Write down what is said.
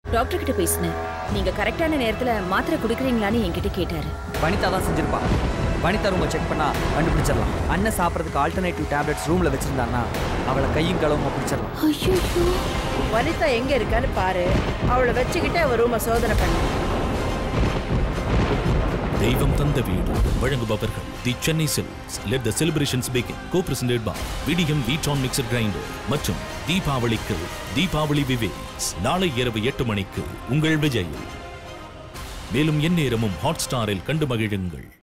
doctor கிட்ட பேசினேன் நீங்க கரெக்டான நேரத்துல மாத்திரை குடிக்கிறீங்களான்னு என்கிட்ட கேட்டாரு வனிதா தான் செஞ்சிருப்பா வனிதா ரூமை செக் பண்ணா கண்டுபிடிச்சிடலாம் அண்ணன் சாப்பிட்றதுக்கு ஆல்டர்னேட்டிவ் டேப்லெட்ஸ் ரூம்ல வச்சிருந்தான்னா அவளை கையும் களவுமா பிடிச்சிடலாம் ஐயோ வனிதா எங்க இருக்கான்னு பாரு அவளை வச்சுக்கிட்டு அவ ரூம சோதனை பண்ணு தெய்வம் தந்த வீடு வழங்குபவர்கள் the Chennai silks let the celebrations begin co presented by Vidiem வீட்ரான் மிக்சர் கிரைண்டர் மற்றும் தீபாவளிக்கு தீபாவளி விவேக்ஸ் நாளை இரவு எட்டு மணிக்கு உங்கள் விஜய் மேலும் எந்நேரமும் ஹாட் ஸ்டாரில் கண்டு மகிழுங்கள்